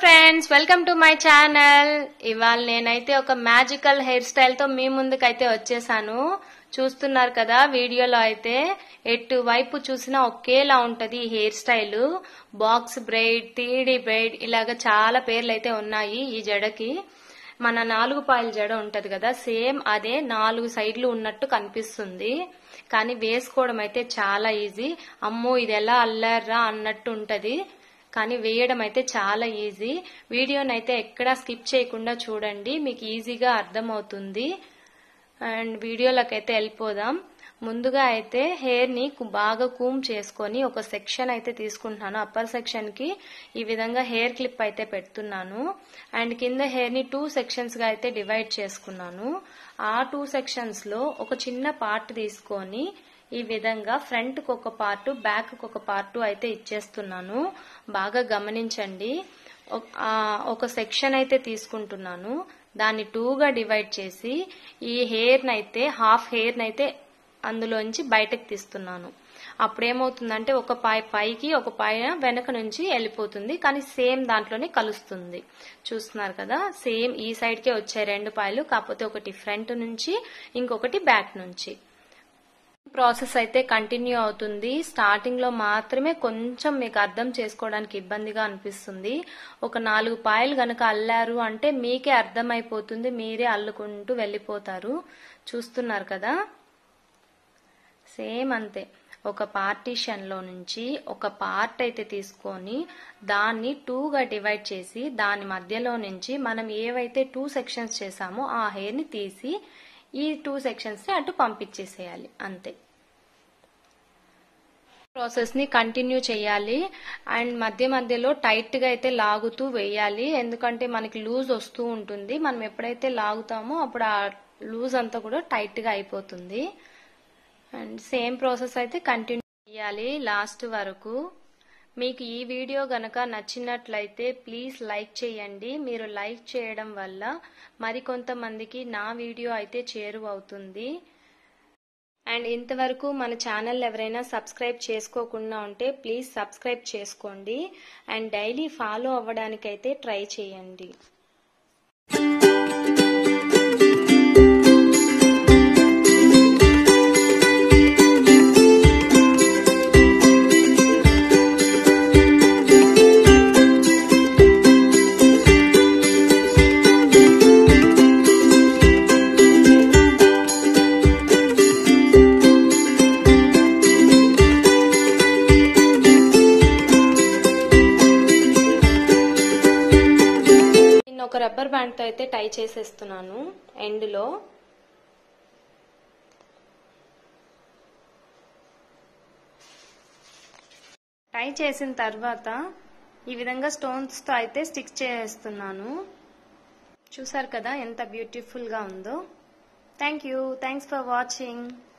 friends welcome to my channel ఇవాళ నేనైతే ఒక మ్యాజికల్ హెయిర్ స్టైల్ తో మీ ముందుకైతే వచ్చేసాను చూస్తున్నారు కదా వీడియోలో అయితే ఎటు వైపు చూసినా ఒకేలా ఉంటది ఈ హెయిర్ స్టైల్ బాక్స్ బ్రైడ్ టీడీ బ్రైడ్ ఇలాగ చాలా పేర్లు అయితే ఉన్నాయి ఈ జడకి మన నాలుగు పాయల జడ ఉంటది కదా సేమ్ అదే నాలుగు సైడ్లు ఉన్నట్టు కనిపిస్తుంది కానీ వేసుకోవడం అయితే చాలా ఈజీ అమ్మో ఇది ఎలా అల్లారా అన్నట్టు ఉంటది కానీ వేయడం అయితే చాలా ఈజీ వీడియోనైతే ఎక్కడా స్కిప్ చేయకుండా చూడండి మీకు ఈజీగా అర్థమవుతుంది అండ్ వీడియోలోకి అయితే వెళ్ళిపోదాం ముందుగా అయితే హెయిర్ ని బాగా కూమ్ చేసుకొని ఒక సెక్షన్ అయితే తీసుకుంటున్నాను అప్పర్ సెక్షన్ కి ఈ విధంగా హెయిర్ క్లిప్ అయితే పెడుతున్నాను అండ్ కింద హెయిర్ ని టూ సెక్షన్స్ గా అయితే డివైడ్ చేసుకున్నాను ఆ టూ సెక్షన్స్ లో ఒక చిన్న పార్ట్ తీసుకొని ఈ విధంగా ఫ్రంట్ కు ఒక పార్ట్ బ్యాక్ కు ఒక పార్ట్ అయితే ఇచ్చేస్తున్నాను బాగా గమనించండి ఒక సెక్షన్ అయితే తీసుకుంటున్నాను దాన్ని టూగా డివైడ్ చేసి ఈ హెయిర్ నైతే హాఫ్ హెయిర్ నైతే అందులోంచి బయటకు తీస్తున్నాను అప్పుడేమవుతుందంటే ఒక పాయ పైకి ఒక పాయ వెనక నుంచి వెళ్ళిపోతుంది కానీ సేమ్ దాంట్లోనే కలుస్తుంది చూస్తున్నారు కదా సేమ్ ఈ సైడ్కే వచ్చాయి రెండు పాయలు కాకపోతే ఒకటి ఫ్రంట్ నుంచి ఇంకొకటి బ్యాక్ నుంచి ప్రాసెస్ అయితే కంటిన్యూ అవుతుంది స్టార్టింగ్ లో మాత్రమే కొంచెం మీకు అర్థం చేసుకోవడానికి ఇబ్బందిగా అనిపిస్తుంది ఒక నాలుగు పాయలు గనక అల్లారు అంటే మీకే అర్థమైపోతుంది మీరే అల్లుకుంటూ వెళ్ళిపోతారు చూస్తున్నారు కదా సేమ్ అంతే ఒక పార్టీషన్ లో నుంచి ఒక పార్ట్ అయితే తీసుకొని దాన్ని టూగా డివైడ్ చేసి దాని మధ్యలో నుంచి మనం ఏవైతే టూ సెక్షన్స్ చేసామో ఆ హెయిర్ ని తీసి ఈ టూ సెక్షన్స్ ని అటు పంపించేసేయాలి అంతే ప్రాసెస్ ని కంటిన్యూ చేయాలి అండ్ మధ్య మధ్యలో టైట్ గా అయితే లాగుతూ వేయాలి ఎందుకంటే మనకి లూజ్ వస్తూ ఉంటుంది మనం ఎప్పుడైతే లాగుతామో అప్పుడు ఆ లూజ్ అంతా కూడా టైట్ గా అయిపోతుంది అండ్ సేమ్ ప్రాసెస్ అయితే కంటిన్యూ చేయాలి లాస్ట్ వరకు మీకు ఈ వీడియో గనక నచ్చినట్లయితే ప్లీజ్ లైక్ చేయండి మీరు లైక్ చేయడం వల్ల మరికొంతమందికి నా వీడియో అయితే చేరువవుతుంది అండ్ ఇంతవరకు మన ఛానల్ ఎవరైనా సబ్స్క్రైబ్ చేసుకోకుండా ఉంటే ప్లీజ్ సబ్స్క్రైబ్ చేసుకోండి అండ్ డైలీ ఫాలో అవ్వడానికైతే ట్రై చేయండి ఒక రబ్బర్ బ్యాండ్ తో అయితే టై చేసేస్తున్నాను ఎండ్ లో టై చేసిన తర్వాత ఈ విధంగా స్టోన్స్ తో అయితే స్టిక్ చేస్తున్నాను చూసారు కదా ఎంత బ్యూటిఫుల్ గా ఉందో thank you thanks for watching